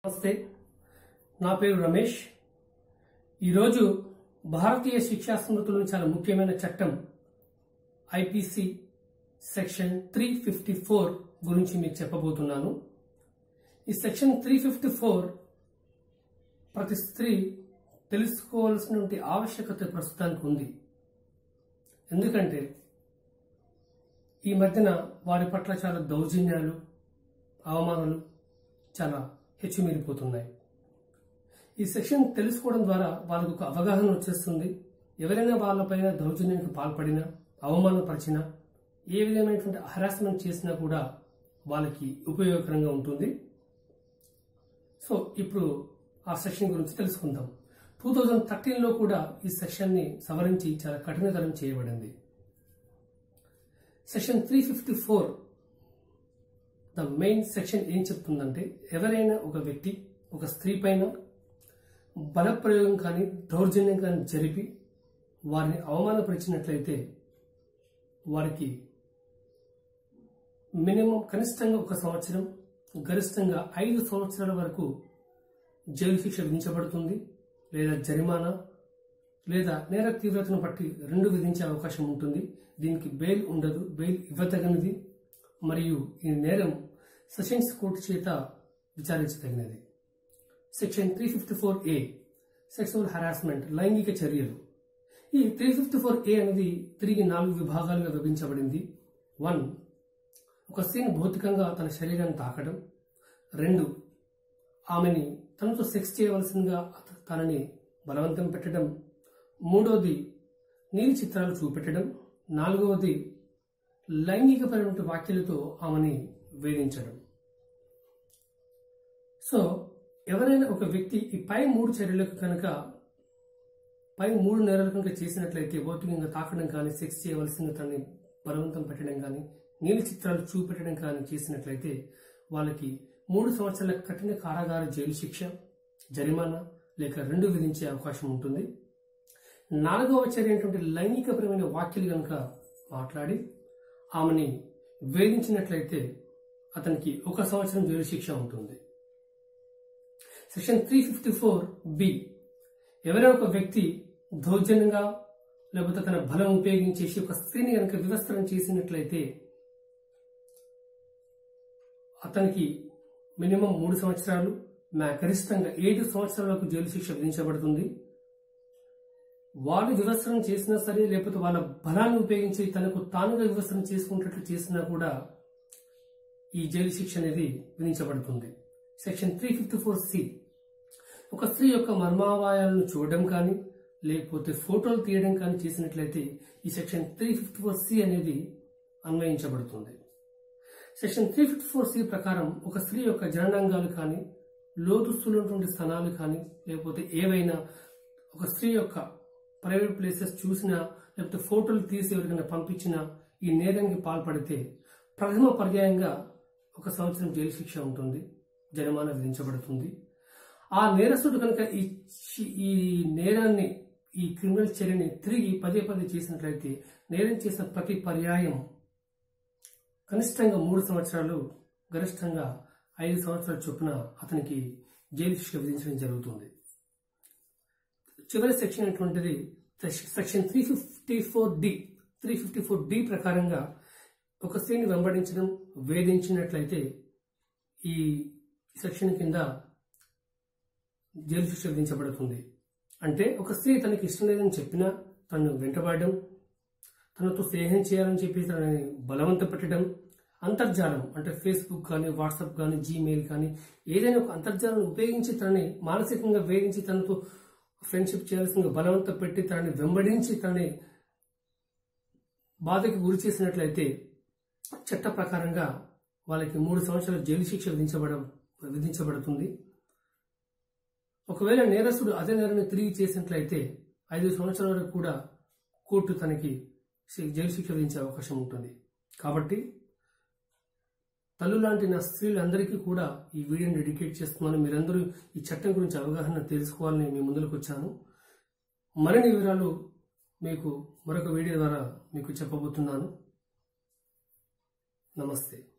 నమస్తే నా పేరు రమేష్ ఈరోజు భారతీయ శిక్షా స్మృతులను చాలా ముఖ్యమైన చట్టం IPC section three fifty four గురించి మీకు చెప్పబోతున్నాను ఈ సెక్షన్ త్రీ ఫిఫ్టీ ఫోర్ ప్రతి స్త్రీ తెలుసుకోవాల్సినటువంటి ఆవశ్యకత ప్రస్తుతానికి ఉంది ఎందుకంటే ఈ మధ్యన వారి పట్ల చాలా దౌర్జన్యాలు అవమానాలు చాలా హెచ్చుమీరిపోతున్నాయి ఈ సెక్షన్ తెలుసుకోవడం ద్వారా వాళ్ళకు ఒక అవగాహన వచ్చేస్తుంది ఎవరైనా వాళ్ళపైన దౌర్జన్యానికి పాల్పడినా అవమానపరిచినా ఏ విధమైనటువంటి హరాస్మెంట్ చేసినా కూడా వాళ్ళకి ఉపయోగకరంగా ఉంటుంది సో ఇప్పుడు ఆ సెక్షన్ గురించి తెలుసుకుందాం టూ థౌజండ్ థర్టీన్లో కూడా ఈ సెక్షన్ని సవరించి చాలా కఠినతరం చేయబడింది section three fifty four the main section ఏం చెప్తుందంటే ఎవరైనా ఒక వ్యక్తి ఒక స్త్రీ పైన బలప్రయోగం కానీ దౌర్జన్యం కానీ జరిపి వారిని అవమానపరిచినట్లయితే వారికి మినిమం కనిష్టంగా ఒక సంవత్సరం గరిష్టంగా ఐదు సంవత్సరాల వరకు జైలు శిక్ష విధించబడుతుంది లేదా జరిమానా లేదా నేర తీవ్రతను బట్టి రెండు విధించే అవకాశం ఉంటుంది దీనికి బెయిల్ ఉండదు బెయిల్ ఇవ్వతగినది మరియు ఈ నేరం సెషన్స్ కోర్టు చేత విచారించదగినది section three fifty four A sexual harassment లైంగిక చర్యలు ఈ త్రీ ఫిఫ్టీ ఫోర్ ఏ అనేది తిరిగి నాలుగు విభాగాలుగా విభజించబడింది వన్ ఒక స్త్రీని భౌతికంగా తన శరీరాన్ని తాకడం రెండు ఆమెని తనతో సెక్స్ చేయవలసిందిగా అత- తనని బలవంతం పెట్టడం మూడవది నీలి చిత్రాలు చూపెట్టడం నాలుగవది లైంగికపరమైన వ్యాఖ్యలతో ఆమెని వేధించడం సో ఎవరైనా ఒక వ్యక్తి ఈ పై మూడు చర్యలకు కనుక పై మూడు నేరాలు కనుక చేసినట్లయితే భౌతికంగా తాకడం కానీ సెక్స్ చేయవలసిన తనని బలవంతం పెట్టడం కానీ నీలి చిత్రాలు చూపెట్టడం కానీ చేసినట్లయితే వాళ్ళకి మూడు సంవత్సరాల కఠిన కారాగార జైలు శిక్ష జరిమానా లేక రెండు విధించే అవకాశం ఉంటుంది నాలుగవ చర్య అయినటువంటి లైంగికపరమైన వ్యాఖ్యలు కనుక మాట్లాడి ఆమెని వేధించినట్లయితే అతనికి ఒక సంవత్సరం జైలు శిక్ష ఉంటుంది section three fifty four B ఎవరైనా ఒక వ్యక్తి దౌర్జన్యంగా లేకపోతే తన బలం ఉపయోగించేసి ఒక స్త్రీని కనుక వివస్త్రం చేసినట్లయితే అతనికి మినిమం మూడు సంవత్సరాలు మా గరిష్టంగా ఏడు సంవత్సరాల వరకు జైలు శిక్ష విధించబడుతుంది వాళ్ళు వివస్త్రం చేసినా సరే లేకపోతే వాళ్ళ బలాన్ని ఉపయోగించి తనకు తానుగా వివస్త్రం చేసుకున్నట్లు చేసినా కూడా ఈ జైలు శిక్ష అనేది విధించబడుతుంది section three fifty four C ఒక స్త్రీ యొక్క మర్మావాయాలను చూడడం కానీ లేకపోతే ఫోటోలు తీయడం కానీ చేసినట్లయితే ఈ section three fifty four C అనేది అన్వయించబడుతుంది section three fifty four C ప్రకారం ఒక స్త్రీ యొక్క జననాంగాలు కానీ లోతుస్తున్నటువంటి స్థానాలు కానీ లేకపోతే ఏవైనా ఒక స్త్రీ యొక్క ప్రైవేట్ ప్లేసెస్ చూసినా లేకపోతే ఫోటోలు తీసి ఎవరికైనా పంపించినా ఈ నేరానికి పాల్పడితే ప్రథమ పర్యాయంగా ఒక సంవత్సరం జైలు శిక్ష ఉంటుంది జరిమానా విధించబడుతుంది ఆ నేరస్తుడు కనుక ఈ చి- ఈ నేరాన్ని ఈ క్రిమినల్ చర్యని తిరిగి పదే పదే చేసినట్లయితే నేరం చేసిన ప్రతి పర్యాయం కనిష్టంగా మూడు సంవత్సరాలు గరిష్టంగా ఐదు సంవత్సరాల చొప్పున అతనికి జైలు శిక్ష విధించడం జరుగుతుంది చివరి సెక్షన్ అయినటువంటిది section three fifty four D three fifty four D ప్రకారంగా ఒక స్త్రీని వెంబడించడం వేధించినట్లయితే ఈ సెక్షన్ కింద జైలు శిక్ష విధించబడుతుంది అంటే ఒక స్త్రీ తనకి ఇష్టం లేదని చెప్పినా తను వెంటబడడం తనతో స్నేహం చేయాలని చెప్పి తనని బలవంత పెట్టడం అంతర్జాలం అంటే ఫేస్బుక్ కానీ వాట్సాప్ కానీ జీమెయిల్ కానీ ఏదైనా ఒక అంతర్జాలం ఉపయోగించి తనని మానసికంగా వేధించి తనతో ఫ్రెండ్షిప్ చేయాల్సిన బలవంత పెట్టి తనని వెంబడించి తనని బాధకి గురి చేసినట్లయితే చట్ట ప్రకారంగా వాళ్ళకి మూడు సంవత్సరాల జైలు శిక్ష విధించబడ విధించబడుతుంది ఒకవేళ నేరస్తుడు అదే నేరాన్ని తిరిగి చేసినట్లయితే ఐదు సంవత్సరాల వరకు కూడా కోర్టు తనకి శి- జైలు శిక్ష విధించే అవకాశం ఉంటుంది కాబట్టి తల్లు లాంటి నా స్త్రీలందరికీ కూడా ఈ వీడియోని డెడికేట్ చేస్తున్నాను మీరందరూ ఈ చట్టం గురించి అవగాహన తెలుసుకోవాలని మీ ముందుకు వచ్చాను మరిన్ని వివరాలు మీకు మరొక వీడియో ద్వారా మీకు చెప్పబోతున్నాను నమస్తే